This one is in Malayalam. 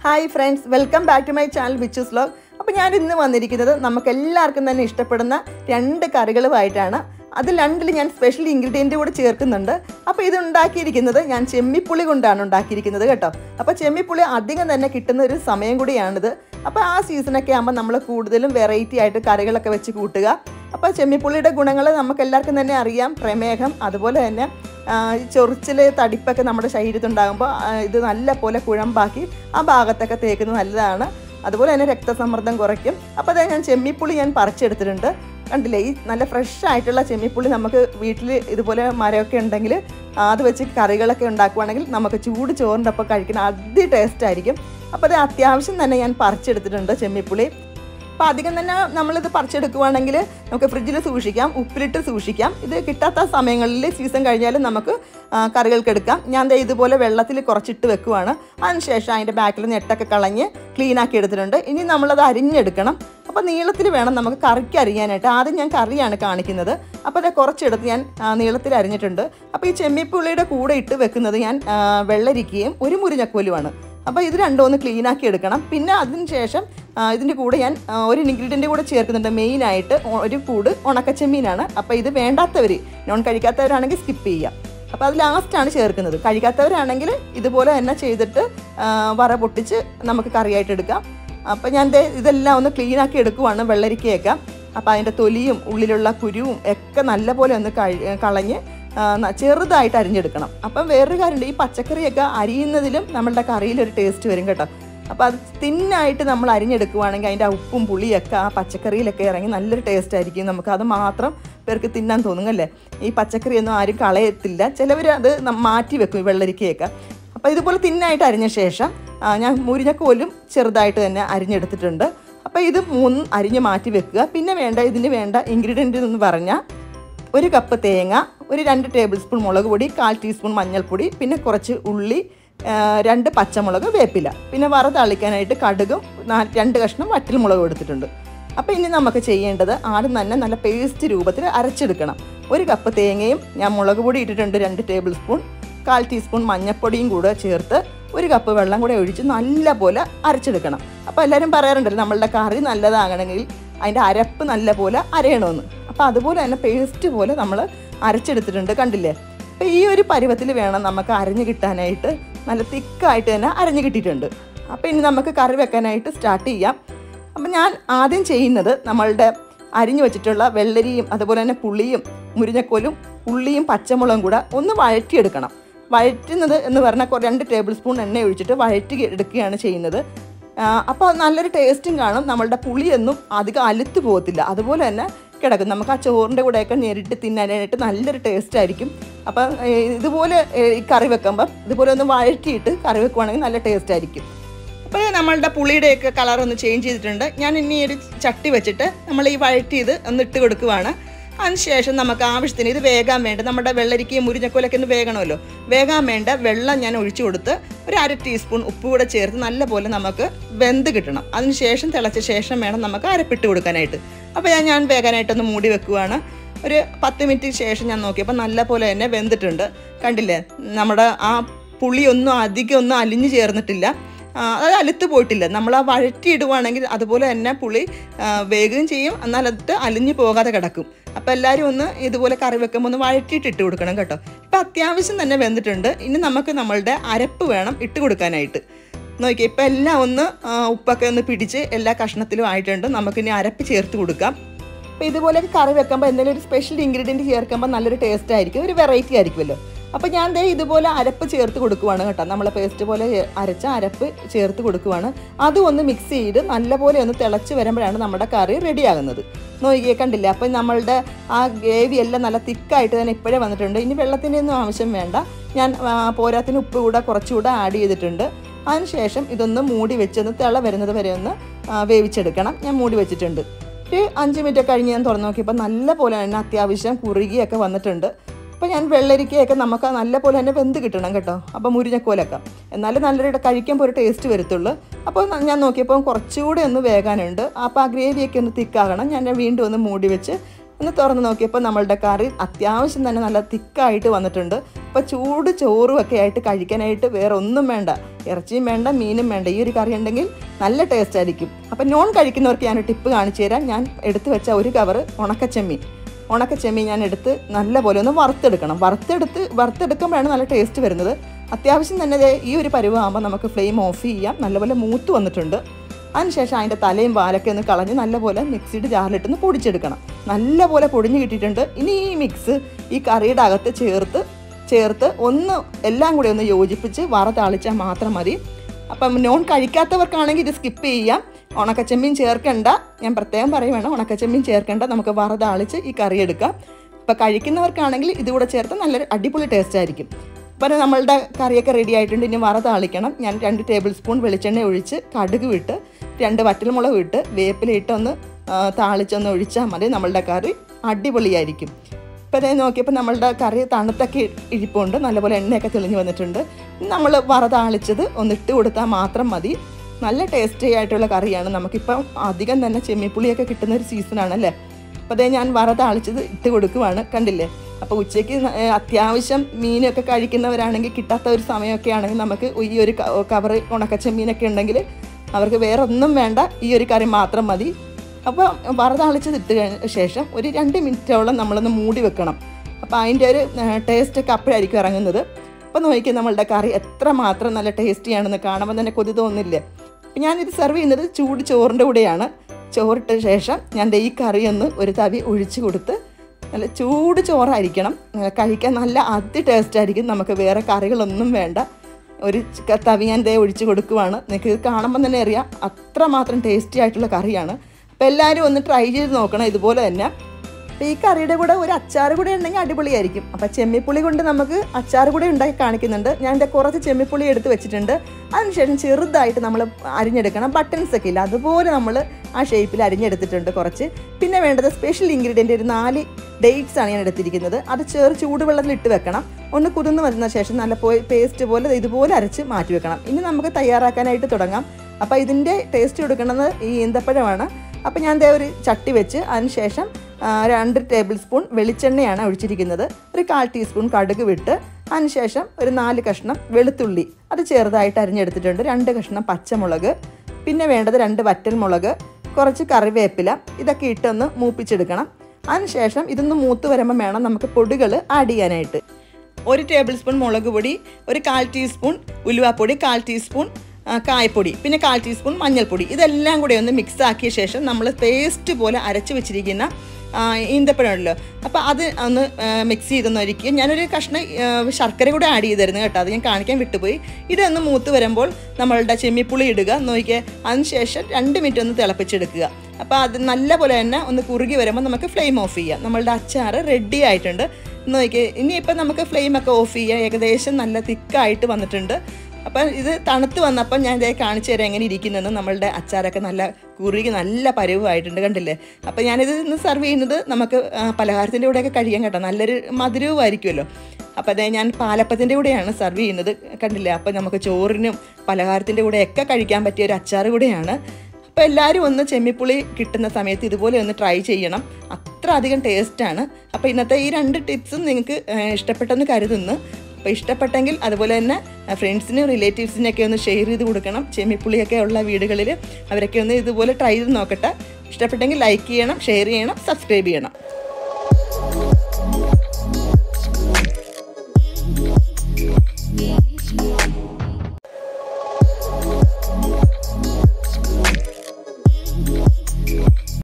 hi friends welcome back to my channel Vichu's vlog അപ്പോൾ ഞാൻ ഇന്ന് വന്നിരിക്കുന്നത് നമുക്ക് എല്ലാവർക്കും തന്നെ ഇഷ്ടപ്പെടുന്ന രണ്ട് കറികളുമായിട്ടാണ് അത് രണ്ടിൽ ഞാൻ സ്പെഷ്യൽ ഇൻഗ്രീഡിയൻ്റ് കൂടെ ചേർക്കുന്നുണ്ട് അപ്പോൾ ഇത് ഉണ്ടാക്കിയിരിക്കുന്നത് ഞാൻ ചെമ്മിപ്പുളി കൊണ്ടാണ് ഉണ്ടാക്കിയിരിക്കുന്നത് കേട്ടോ അപ്പോൾ ചെമ്മിപ്പുളി അധികം തന്നെ കിട്ടുന്ന ഒരു സമയം കൂടിയാണിത് അപ്പോൾ ആ സീസണൊക്കെ ആകുമ്പോൾ നമ്മൾ കൂടുതലും വെറൈറ്റി ആയിട്ട് കറികളൊക്കെ വെച്ച് കൂട്ടുക അപ്പോൾ ചെമ്മിപ്പുള്ളിയുടെ ഗുണങ്ങൾ നമുക്ക് എല്ലാവർക്കും തന്നെ അറിയാം പ്രമേഹം അതുപോലെ തന്നെ ആ, ഈ ചൊറിച്ചിൽ തടിപ്പൊക്കെ നമ്മുടെ ശരീരത്തുണ്ടാകുമ്പോൾ ആ, ഇത് നല്ല പോലെ കുഴമ്പാക്കി ആ ഭാഗത്തൊക്കെ തേക്കുന്നത് നല്ലതാണ് അതുപോലെ തന്നെ രക്തസമ്മർദ്ദം കുറയ്ക്കും അപ്പോൾ അതായത് ഞാൻ ചെമ്മിപ്പുളി ഞാൻ പറിച്ചെടുത്തിട്ടുണ്ട് കണ്ടില്ലേ ഈ നല്ല ഫ്രഷ് ആയിട്ടുള്ള ചെമ്മിപ്പുളി നമുക്ക് വീട്ടിൽ ഇതുപോലെ മരമൊക്കെ ഉണ്ടെങ്കിൽ അത് വെച്ച് കറികളൊക്കെ ഉണ്ടാക്കുവാണെങ്കിൽ നമുക്ക് ചൂട് ചോറിൻ്റെ ഒപ്പം കഴിക്കുന്ന അതി ടേസ്റ്റ് ആയിരിക്കും അപ്പോൾ അത് അത്യാവശ്യം തന്നെ ഞാൻ പറിച്ചെടുത്തിട്ടുണ്ട് ചെമ്മിപ്പുളി അപ്പോൾ അധികം തന്നെ നമ്മളിത് പറിച്ചെടുക്കുവാണെങ്കിൽ നമുക്ക് ഫ്രിഡ്ജിൽ സൂക്ഷിക്കാം ഉപ്പിലിട്ട് സൂക്ഷിക്കാം ഇത് കിട്ടാത്ത സമയങ്ങളിൽ സീസൺ കഴിഞ്ഞാലും നമുക്ക് ആ, കറികൾക്ക് എടുക്കാം ഞാൻ ദേ ഇതുപോലെ വെള്ളത്തിൽ കുറച്ചിട്ട് വെക്കുവാണ് അതിനുശേഷം അതിൻ്റെ ബാക്കിൽ നെട്ടൊക്കെ കളഞ്ഞ് ക്ലീൻ ആക്കി എടുത്തിട്ടുണ്ട് ഇനി നമ്മളത് അരിഞ്ഞെടുക്കണം അപ്പോൾ നീളത്തിൽ വേണം നമുക്ക് കറിക്ക് അരിയാനായിട്ട് ആദ്യം ഞാൻ കറിയാണ് കാണിക്കുന്നത് അപ്പോൾ അത് കുറച്ചെടുത്ത് ഞാൻ ആ, നീളത്തിൽ അരിഞ്ഞിട്ടുണ്ട് അപ്പോൾ ഈ ചെമ്മിപ്പുള്ളിയുടെ കൂടെ ഇട്ട് വെക്കുന്നത് ഞാൻ ആ, വെള്ളരിക്കയും ഒരു മുരിഞ്ഞക്കോലുമാണ് അപ്പോൾ ഇത് രണ്ടും ഒന്ന് ക്ലീൻ ആക്കി എടുക്കണം പിന്നെ അതിന് ശേഷം ആ, ഇതിൻ്റെ കൂടെ ഞാൻ ആ, ഒരു ഇൻഗ്രീഡിയൻ്റ് കൂടെ ചേർക്കുന്നുണ്ട് മെയിനായിട്ട് ഒരു കൂട് ഉണക്കച്ചെമ്മീനാണ് അപ്പോൾ ഇത് വേണ്ടാത്തവർ നോൺ കഴിക്കാത്തവരാണെങ്കിൽ സ്കിപ്പ് ചെയ്യാം അപ്പോൾ അത് ലാസ്റ്റാണ് ചേർക്കുന്നത് കഴിക്കാത്തവരാണെങ്കിൽ ഇതുപോലെ തന്നെ ചെയ്തിട്ട് ആ, വറ പൊട്ടിച്ച് നമുക്ക് കറിയായിട്ട് എടുക്കാം അപ്പോൾ ഞാൻ ദേ ഇതെല്ലാം ഒന്ന് ക്ലീൻ ആക്കി എടുക്കുവാണ് വെള്ളരിക്കയൊക്കെ അപ്പോൾ അതിൻ്റെ തൊലിയും ഉള്ളിലുള്ള കുരുവും ഒക്കെ നല്ലപോലെ ഒന്ന് കഴി കളഞ്ഞ് ആ, ന- ചെറുതായിട്ട് അരിഞ്ഞെടുക്കണം അപ്പം വേറൊരു കാര്യമുണ്ട് ഈ പച്ചക്കറിയൊക്കെ അരിയുന്നതിലും നമ്മളുടെ കറിയിൽ ഒരു ടേസ്റ്റ് വരും കേട്ടോ അപ്പോൾ അത് തിന്നായിട്ട് നമ്മൾ അരിഞ്ഞെടുക്കുവാണെങ്കിൽ അതിൻ്റെ ആ ഉപ്പും പുളിയൊക്കെ ആ പച്ചക്കറിയിലൊക്കെ ഇറങ്ങി നല്ലൊരു ടേസ്റ്റ് ആയിരിക്കും നമുക്ക് അത് മാത്രം പേർക്ക് തിന്നാൻ തോന്നും അല്ലേ ഈ പച്ചക്കറിയൊന്നും ആരും കളയത്തില്ല ചിലവർ അത് ന- മാറ്റി വെക്കും ഈ വെള്ളരിക്കയൊക്കെ അപ്പോൾ ഇതുപോലെ തിന്നായിട്ട് അരിഞ്ഞ ശേഷം ആ, ഞാൻ മുരിഞ്ഞക്കോലും ചെറുതായിട്ട് തന്നെ അരിഞ്ഞെടുത്തിട്ടുണ്ട് അപ്പോൾ ഇത് മൂന്നും അരിഞ്ഞ് മാറ്റി വെക്കുക പിന്നെ വേണ്ട ഇതിന് വേണ്ട ഇൻഗ്രീഡിയൻ്റ് എന്ന് പറഞ്ഞാൽ ഒരു കപ്പ് തേങ്ങ ഒരു രണ്ട് ടേബിൾ സ്പൂൺ മുളക് പൊടി കാൽ ടീസ്പൂൺ മഞ്ഞൾപ്പൊടി പിന്നെ കുറച്ച് ഉള്ളി ആ, രണ്ട് പച്ചമുളക് വേപ്പില പിന്നെ വറ തളിക്കാനായിട്ട് കടുകും നാ- രണ്ട് കഷ്ണം വറ്റൽമുളകും എടുത്തിട്ടുണ്ട് അപ്പോൾ ഇനി നമുക്ക് ചെയ്യേണ്ടത് ആദ്യം തന്നെ നല്ല പേസ്റ്റ് രൂപത്തിൽ അരച്ചെടുക്കണം ഒരു കപ്പ് തേങ്ങയും ഞാൻ മുളക് പൊടി ഇട്ടിട്ടുണ്ട് രണ്ട് ടേബിൾ സ്പൂൺ കാൽ ടീസ്പൂൺ മഞ്ഞൾപ്പൊടിയും കൂടെ ചേർത്ത് ഒരു കപ്പ് വെള്ളം കൂടെ ഒഴിച്ച് നല്ല പോലെ അരച്ചെടുക്കണം അപ്പോൾ എല്ലാവരും പറയാറുണ്ടല്ലോ നമ്മളുടെ കറി നല്ലതാകണമെങ്കിൽ അതിൻ്റെ അരപ്പ് നല്ല പോലെ അരയണമെന്ന് അപ്പോൾ അതുപോലെ തന്നെ പേസ്റ്റ് പോലെ നമ്മൾ അരച്ചെടുത്തിട്ടുണ്ട് കണ്ടില്ലേ അപ്പോൾ ഈ ഒരു പരുവത്തിൽ വേണം നമുക്ക് അരഞ്ഞ് കിട്ടാനായിട്ട് നല്ല തിക്കായിട്ട് തന്നെ അരഞ്ഞ് കിട്ടിയിട്ടുണ്ട് അപ്പോൾ ഇനി നമുക്ക് കറി വെക്കാനായിട്ട് സ്റ്റാർട്ട് ചെയ്യാം അപ്പം ഞാൻ ആദ്യം ചെയ്യുന്നത് നമ്മളുടെ അരിഞ്ഞു വെച്ചിട്ടുള്ള വെള്ളരിയും അതുപോലെ തന്നെ പുളിയും മുരിഞ്ഞക്കോലും ഉള്ളിയും പച്ചമുളകും കൂടെ ഒന്ന് വഴറ്റിയെടുക്കണം വഴറ്റുന്നത് എന്ന് പറഞ്ഞാൽ കൊ- രണ്ട് ടേബിൾ സ്പൂൺ എണ്ണ ഒഴിച്ചിട്ട് വഴറ്റി എടുക്കുകയാണ് ചെയ്യുന്നത് അപ്പോൾ നല്ലൊരു ടേസ്റ്റും കാണും നമ്മളുടെ പുളിയൊന്നും അധികം അലുത്ത് പോകത്തില്ല അതുപോലെ തന്നെ കിടക്കും നമുക്ക് ആ ചോറിൻ്റെ കൂടെയൊക്കെ നേരിട്ട് തിന്നാനായിട്ട് നല്ലൊരു ടേസ്റ്റ് ആയിരിക്കും അപ്പം ഏ, ഇതുപോലെ ഏ, ഈ കറി വെക്കുമ്പം ഇതുപോലെ ഒന്ന് വഴറ്റിയിട്ട് കറി വെക്കുവാണെങ്കിൽ നല്ല ടേസ്റ്റ് ആയിരിക്കും അപ്പോൾ നമ്മളുടെ പുളിയുടെയൊക്കെ കളർ ഒന്ന് ചേഞ്ച് ചെയ്തിട്ടുണ്ട് ഞാൻ ഇനി ഒരു ചട്ടി വെച്ചിട്ട് നമ്മൾ ഈ വഴറ്റിയത് ഒന്ന് ഇട്ട് കൊടുക്കുവാണ് അതിനുശേഷം നമുക്ക് ആവശ്യത്തിന് ഇത് വേകാൻ വേണ്ട നമ്മുടെ വെള്ളരിക്കയും മുരിഞ്ഞക്കോലൊക്കെ ഒന്ന് വേകണമല്ലോ വേകാൻ വേണ്ട വെള്ളം ഞാൻ ഒഴിച്ചു കൊടുത്ത് ഒരു അര ടീസ്പൂൺ ഉപ്പ് കൂടെ ചേർത്ത് നല്ലപോലെ നമുക്ക് വെന്ത് കിട്ടണം അതിനുശേഷം തിളച്ച ശേഷം വേണം നമുക്ക് അരപ്പിട്ട് കൊടുക്കാനായിട്ട് അപ്പോൾ ഞാൻ ഞാൻ വേകാനായിട്ടൊന്ന് മൂടി വെക്കുവാണ് ഒരു പത്ത് മിനിറ്റ് ശേഷം ഞാൻ നോക്കിയപ്പോൾ നല്ല പോലെ തന്നെ വെന്തിട്ടുണ്ട് കണ്ടില്ലേ നമ്മുടെ ആ പുളിയൊന്നും അധികം ഒന്നും അലിഞ്ഞു ചേർന്നിട്ടില്ല ആ, അത് അലുത്ത് പോയിട്ടില്ല നമ്മൾ ആ വഴറ്റിയിടുവാണെങ്കിൽ അതുപോലെ തന്നെ പുളി ആ, വേകുകയും ചെയ്യും എന്നാൽ അത് അലിഞ്ഞു പോകാതെ കിടക്കും അപ്പോൾ എല്ലാവരും ഒന്ന് ഇതുപോലെ കറി വെക്കുമ്പോൾ ഒന്ന് വഴറ്റിയിട്ട് ഇട്ട് കൊടുക്കണം കേട്ടോ ഇപ്പം അത്യാവശ്യം തന്നെ വെന്തിട്ടുണ്ട് ഇനി നമുക്ക് നമ്മളുടെ അരപ്പ് വേണം ഇട്ട് കൊടുക്കാനായിട്ട് നോക്കിയേ ഇപ്പം എല്ലാം ഒന്ന് ആ, ഉപ്പൊക്കെ ഒന്ന് പിടിച്ച് എല്ലാ കഷ്ണത്തിലും ആയിട്ടുണ്ട് നമുക്കിനി അരപ്പ് ചേർത്ത് കൊടുക്കാം അപ്പോൾ ഇതുപോലെ കറി വെക്കുമ്പോൾ എന്തെങ്കിലും ഒരു സ്പെഷ്യൽ ഇൻഗ്രീഡിയൻറ്റ് ചേർക്കുമ്പോൾ നല്ലൊരു ടേസ്റ്റ് ആയിരിക്കും ഒരു വെറൈറ്റി ആയിരിക്കുമല്ലോ അപ്പോൾ ഞാൻ ദേ ഇതുപോലെ അരപ്പ് ചേർത്ത് കൊടുക്കുവാണ് കേട്ടോ നമ്മൾ പേസ്റ്റ് പോലെ അരച്ച അരപ്പ് ചേർത്ത് കൊടുക്കുവാണ് അതും ഒന്ന് മിക്സ് ചെയ്ത് നല്ലപോലെ ഒന്ന് തിളച്ച് വരുമ്പോഴാണ് നമ്മുടെ കറി റെഡിയാകുന്നത് നോക്കിയേ കണ്ടില്ല അപ്പം നമ്മളുടെ ആ ഗ്രേവി എല്ലാം നല്ല തിക്കായിട്ട് തന്നെ ഇപ്പോഴേ വന്നിട്ടുണ്ട് ഇനി വെള്ളത്തിൻ്റെ ഒന്നും ആവശ്യം വേണ്ട ഞാൻ ആ, പോരാത്തിന് ഉപ്പ് കൂടെ കുറച്ചുകൂടെ ആഡ് ചെയ്തിട്ടുണ്ട് അതിനുശേഷം ഇതൊന്ന് മൂടി വെച്ച് ഒന്ന് തിള വരുന്നത് വരെ ഒന്ന് ആ, വേവിച്ചെടുക്കണം ഞാൻ മൂടി വെച്ചിട്ടുണ്ട് ഒരു അഞ്ച് മിനിറ്റ് കഴിഞ്ഞ് ഞാൻ തുറന്നു നോക്കിയപ്പോൾ നല്ല പോലെ തന്നെ അത്യാവശ്യം കുറുകിയൊക്കെ വന്നിട്ടുണ്ട് അപ്പോൾ ഞാൻ വെള്ളരിക്കയൊക്കെ നമുക്ക് നല്ല പോലെ തന്നെ വെന്ത് കിട്ടണം കേട്ടോ അപ്പോൾ മുരിഞ്ഞക്കോലൊക്കെ എന്നാലും നല്ലൊരു കഴിക്കുമ്പോൾ ഒരു ടേസ്റ്റ് വരത്തുള്ളൂ അപ്പോൾ ന- ഞാൻ നോക്കിയപ്പോൾ കുറച്ചുകൂടെ ഒന്ന് വേകാനുണ്ട് അപ്പോൾ ആ ഗ്രേവിയൊക്കെ ഒന്ന് തിക്കാകണം ഞാൻ വീണ്ടും ഒന്ന് മൂടി വെച്ച് ഒന്ന് തുറന്ന് നോക്കിയപ്പോൾ നമ്മളുടെ കറി അത്യാവശ്യം തന്നെ നല്ല തിക്കായിട്ട് വന്നിട്ടുണ്ട് അപ്പോൾ ചൂട് ചോറും ഒക്കെ ആയിട്ട് കഴിക്കാനായിട്ട് വേറെ ഒന്നും വേണ്ട ഇറച്ചിയും വേണ്ട മീനും വേണ്ട ഈ ഒരു കറി ഉണ്ടെങ്കിൽ നല്ല ടേസ്റ്റ് ആയിരിക്കും അപ്പം നോൺ കഴിക്കുന്നവർക്ക് ഞാൻ ടിപ്പ് കാണിച്ചു തരാം ഞാൻ എടുത്തു വെച്ച ഒരു കവറ് ഉണക്കച്ചെമ്മീൻ ഉണക്കച്ചെമ്മീൻ ഞാൻ എടുത്ത് നല്ലപോലെ ഒന്ന് വറുത്തെടുക്കണം വറുത്തെടുത്ത് വറുത്തെടുക്കുമ്പോഴാണ് നല്ല ടേസ്റ്റ് വരുന്നത് അത്യാവശ്യം തന്നെ ദേ ഈ ഒരു പരുവാകുമ്പോൾ നമുക്ക് ഫ്ലെയിം ഓഫ് ചെയ്യാം നല്ലപോലെ മൂത്ത് വന്നിട്ടുണ്ട് അതിനുശേഷം അതിൻ്റെ തലയും വാലൊക്കെ ഒന്ന് കളഞ്ഞ് നല്ലപോലെ മിക്സിയുടെ ജാറിലിട്ടൊന്ന് പൊടിച്ചെടുക്കണം നല്ലപോലെ പൊടിഞ്ഞ് കിട്ടിയിട്ടുണ്ട് ഇനി ഈ മിക്സ് ഈ കറിയുടെ അകത്ത് ചേർത്ത് ചേർത്ത് ഒന്ന് എല്ലാം കൂടി ഒന്ന് യോജിപ്പിച്ച് വറ താളിച്ചാൽ മാത്രം മതി അപ്പം നോൺ കഴിക്കാത്തവർക്കാണെങ്കിൽ ഇത് സ്കിപ്പ് ചെയ്യാം ഉണക്കച്ചെമ്മീൻ ചേർക്കണ്ട ഞാൻ പ്രത്യേകം പറയുവാണ് ഉണക്കച്ചെമ്മീൻ ചേർക്കണ്ട നമുക്ക് വറ താളിച്ച് ഈ കറി എടുക്കാം ഇപ്പം കഴിക്കുന്നവർക്കാണെങ്കിൽ ഇതുകൂടെ ചേർത്ത് നല്ലൊരു അടിപൊളി ടേസ്റ്റ് ആയിരിക്കും അപ്പം നമ്മളുടെ കറിയൊക്കെ റെഡി ആയിട്ടുണ്ട് ഇനി വറ താളിക്കണം ഞാൻ രണ്ട് ടേബിൾ സ്പൂൺ വെളിച്ചെണ്ണ ഒഴിച്ച് കടുക് വിട്ട് രണ്ട് വറ്റൽമുളക് ഇട്ട് വേപ്പില ഇട്ടൊന്ന് ആ, താളിച്ചൊന്ന് ഒഴിച്ചാൽ മതി നമ്മളുടെ കറി അടിപൊളിയായിരിക്കും ഇപ്പം അതേ നോക്കിയപ്പോൾ നമ്മളുടെ കറി തണുത്തൊക്കെ ഇരിപ്പുണ്ട് നല്ലപോലെ എണ്ണയൊക്കെ തെളിഞ്ഞ് വന്നിട്ടുണ്ട് നമ്മൾ വറ താളിച്ചത് ഒന്ന് ഇട്ട് കൊടുത്താൽ മാത്രം മതി നല്ല ടേസ്റ്റി ആയിട്ടുള്ള കറിയാണ് നമുക്കിപ്പം അധികം തന്നെ ചെമ്മിപ്പുളിയൊക്കെ കിട്ടുന്ന ഒരു സീസണാണല്ലേ അപ്പോൾ അതേ ഞാൻ വറ താളിച്ചത് ഇട്ട് കൊടുക്കുവാണ് കണ്ടില്ലേ അപ്പോൾ ഉച്ചയ്ക്ക് ന- ഏ, അത്യാവശ്യം മീനൊക്കെ കഴിക്കുന്നവരാണെങ്കിൽ കിട്ടാത്ത ഒരു സമയമൊക്കെ ആണെങ്കിൽ നമുക്ക് ഈ ഒരു ക- കവറ് ഉണക്കച്ചെമ്മീനൊക്കെ ഉണ്ടെങ്കിൽ അവർക്ക് വേറെ ഒന്നും വേണ്ട ഈ ഒരു കറി മാത്രം മതി അപ്പോൾ വറതാളിച്ചത് ഇട്ട് കഴിഞ്ഞ ശേഷം ഒരു രണ്ട് മിനിറ്റോളം നമ്മളൊന്ന് മൂടി വെക്കണം അപ്പോൾ അതിൻ്റെ ഒരു ടേസ്റ്റ് ഒക്കെ അപ്പോഴായിരിക്കും ഇറങ്ങുന്നത് അപ്പോൾ നോക്കിയാൽ നമ്മളുടെ കറി എത്ര മാത്രം നല്ല ടേസ്റ്റിയാണെന്ന് കാണുമ്പോൾ തന്നെ കൊതി തോന്നില്ലേ അപ്പോൾ ഞാനിത് സെർവ് ചെയ്യുന്നത് ചൂട് ചോറിൻ്റെ കൂടെയാണ് ചോറിട്ട ശേഷം ഞാൻ ദേ ഈ കറി ഒന്ന് ഒരു തവി ഒഴിച്ച് കൊടുത്ത് നല്ല ചൂട് ചോറായിരിക്കണം ഏഹ് കഴിക്കാൻ നല്ല അതി ടേസ്റ്റ് ആയിരിക്കും നമുക്ക് വേറെ കറികളൊന്നും വേണ്ട ഒരു ച- തവി ഞാൻ ദേ ഒഴിച്ച് കൊടുക്കുവാണ് നിങ്ങൾക്ക് ഇത് കാണുമ്പോൾ തന്നെ അറിയാം അത്രമാത്രം ടേസ്റ്റി ആയിട്ടുള്ള കറിയാണ് അപ്പോൾ എല്ലാവരും ഒന്ന് ട്രൈ ചെയ്ത് നോക്കണം ഇതുപോലെ തന്നെ അപ്പോൾ ഈ കറിയുടെ കൂടെ ഒരു അച്ചാർ കൂടെ ഉണ്ടെങ്കിൽ അടിപൊളിയായിരിക്കും അപ്പോൾ ചെമ്മിപ്പുളി കൊണ്ട് നമുക്ക് അച്ചാർ കൂടെ ഉണ്ടാക്കി കാണിക്കുന്നുണ്ട് ഞാൻ എൻ്റെ കുറച്ച് ചെമ്മിപ്പുളി എടുത്ത് വെച്ചിട്ടുണ്ട് അതിനുശേഷം ചെറുതായിട്ട് നമ്മൾ അരിഞ്ഞെടുക്കണം ബട്ടൺസ് ഒക്കെ ഇല്ല അതുപോലെ നമ്മൾ ആ ഷേപ്പിൽ അരിഞ്ഞെടുത്തിട്ടുണ്ട് കുറച്ച് പിന്നെ വേണ്ടത് സ്പെഷ്യൽ ഇൻഗ്രീഡിയൻ്റ് ഒരു നാല് ഡേറ്റ്സ് ആണ് ഞാൻ എടുത്തിരിക്കുന്നത് അത് ചെറു ചൂടുവെള്ളത്തിൽ ഇട്ട് വെക്കണം ഒന്ന് കുതിർന്ന് വരുന്ന ശേഷം നല്ല പോയി പേസ്റ്റ് പോലെ ഇതുപോലെ അരച്ച് മാറ്റി വെക്കണം ഇനി നമുക്ക് തയ്യാറാക്കാനായിട്ട് തുടങ്ങാം അപ്പോൾ ഇതിൻ്റെ ടേസ്റ്റ് കൊടുക്കുന്നത് ഈ ഈന്തപ്പഴമാണ് അപ്പോൾ ഞാൻ ദേ ഒരു ചട്ടി വെച്ച് അതിനുശേഷം ആ, രണ്ട് ടേബിൾ സ്പൂൺ വെളിച്ചെണ്ണയാണ് ഒഴിച്ചിരിക്കുന്നത് ഒരു കാൽ ടീസ്പൂൺ കടുക് വിട്ട് അതിനുശേഷം ഒരു നാല് കഷ്ണം വെളുത്തുള്ളി അത് ചെറുതായിട്ട് അരിഞ്ഞെടുത്തിട്ടുണ്ട് രണ്ട് കഷ്ണം പച്ചമുളക് പിന്നെ വേണ്ടത് രണ്ട് വറ്റൽമുളക് കുറച്ച് കറിവേപ്പില ഇതൊക്കെ ഇട്ടൊന്ന് മൂപ്പിച്ചെടുക്കണം അതിനുശേഷം ഇതൊന്ന് മൂത്ത് വരുമ്പോൾ വേണം നമുക്ക് പൊടികൾ ആഡ് ചെയ്യാനായിട്ട് ഒരു ടേബിൾ സ്പൂൺ മുളക് പൊടി ഒരു കാൽ ടീസ്പൂൺ ഉലുവാപ്പൊടി കാൽ ടീസ്പൂൺ ആ, കായപ്പൊടി പിന്നെ കാൽ ടീസ്പൂൺ മഞ്ഞൾപ്പൊടി ഇതെല്ലാം കൂടെ ഒന്ന് മിക്സ് ആക്കിയ ശേഷം നമ്മൾ പേസ്റ്റ് പോലെ അരച്ച് വെച്ചിരിക്കുന്ന ആ, ഈന്തപ്പഴമുണ്ടല്ലോ അപ്പോൾ അത് ഒന്ന് മിക്സ് ചെയ്തൊന്ന് ഒരിക്കുക ഞാനൊരു കഷ്ണം ആ, ശർക്കര കൂടെ ആഡ് ചെയ്തിരുന്നു കേട്ടോ അത് ഞാൻ കാണിക്കാൻ വിട്ടുപോയി ഇതൊന്ന് മൂത്ത് വരുമ്പോൾ നമ്മളുടെ ചെമ്മിപ്പുളി ഇടുക നോക്കിയേ അതിനുശേഷം രണ്ട് മിനിറ്റ് ഒന്ന് തിളപ്പിച്ചെടുക്കുക അപ്പോൾ അത് നല്ല പോലെ തന്നെ ഒന്ന് കുറുകി വരുമ്പോൾ നമുക്ക് ഫ്ലെയിം ഓഫ് ചെയ്യാം നമ്മളുടെ അച്ചാർ റെഡി ആയിട്ടുണ്ട് നോക്കിയേ ഇനിയിപ്പോൾ നമുക്ക് ഫ്ലെയിമൊക്കെ ഓഫ് ചെയ്യാം ഏകദേശം നല്ല തിക്കായിട്ട് വന്നിട്ടുണ്ട് അപ്പം ഇത് തണുത്ത് വന്നപ്പം ഞാൻ ഇതേ കാണിച്ചു തരാം എങ്ങനെ ഇരിക്കുന്നെന്ന് നമ്മളുടെ അച്ചാറൊക്കെ നല്ല കുറുകി നല്ല പരുവായിട്ടുണ്ട് കണ്ടില്ലേ അപ്പം ഞാനിത് ഇന്ന് സെർവ് ചെയ്യുന്നത് നമുക്ക് ആ, പലഹാരത്തിൻ്റെ കൂടെയൊക്കെ കഴിയാൻ കേട്ടോ നല്ലൊരു മധുരവുമായിരിക്കുമല്ലോ അപ്പോൾ അതേ ഞാൻ പാലപ്പത്തിൻ്റെ കൂടെയാണ് സെർവ് ചെയ്യുന്നത് കണ്ടില്ലേ അപ്പം നമുക്ക് ചോറിനും പലഹാരത്തിൻ്റെ കൂടെയൊക്കെ കഴിക്കാൻ പറ്റിയ ഒരു അച്ചാർ കൂടെയാണ് അപ്പോൾ എല്ലാവരും ഒന്ന് ചെമ്മിപ്പുളി കിട്ടുന്ന സമയത്ത് ഇതുപോലെ ഒന്ന് ട്രൈ ചെയ്യണം അത്ര അധികം ടേസ്റ്റാണ് അപ്പോൾ ഇന്നത്തെ ഈ രണ്ട് ടിപ്സും നിങ്ങൾക്ക് ഏഹ്, ഇഷ്ടപ്പെട്ടെന്ന് കരുതുന്നു അപ്പോൾ ഇഷ്ടപ്പെട്ടെങ്കിൽ അതുപോലെ തന്നെ ഫ്രണ്ട്സിനും റിലേറ്റീവ്സിനൊക്കെ ഒന്ന് ഷെയർ ചെയ്ത് കൊടുക്കണം ചെമ്മിപ്പുളിയൊക്കെ ഉള്ള വീടുകളിൽ അവരൊക്കെ ഒന്ന് ഇതുപോലെ ട്രൈ ചെയ്ത് നോക്കട്ടെ ഇഷ്ടപ്പെട്ടെങ്കിൽ ലൈക്ക് ചെയ്യണം ഷെയർ ചെയ്യണം സബ്സ്ക്രൈബ് ചെയ്യണം